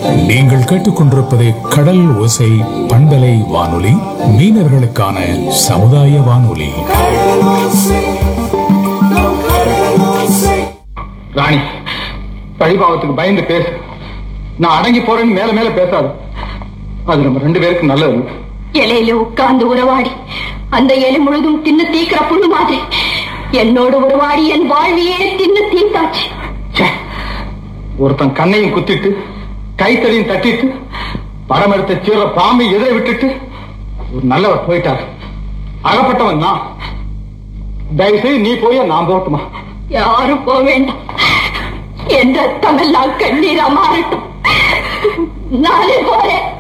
நீங்கள் கேட்டுக்கொண்டிருப்பது கடல் ஓசை பண்பலை வானொலி மீனவர்களுக்கான சமுதாய வானொலி ராணி பழிபாவத்துக்கு பயந்து பேசு நான் அடங்கி போறேன்னு மேல மேல பேசாது அது நம்ம ரெண்டு பேருக்கு நல்லது இலையில உட்கார்ந்து உறவாடி அந்த இலை முழுதும் தின்னு தீக்கிற புண்ணு மாதிரி என்னோடு உறவாடி என் வாழ்வியே தின்னு தீத்தாச்சு ச்சே. ஒருத்தன் கண்ணையும் குத்திட்டு கைத்தடியும் தட்டிட்டு படம் எடுத்த சீர பாம்பை எதிர விட்டுட்டு ஒரு நல்லவர் போயிட்டார் அகப்பட்டவன் நான் தயவுசெய்து நீ போய் நான் போட்டுமா யாரும் போக வேண்டாம் என் ரத்தமெல்லாம் கண்ணீரா மாறட்டும் நானே போறேன்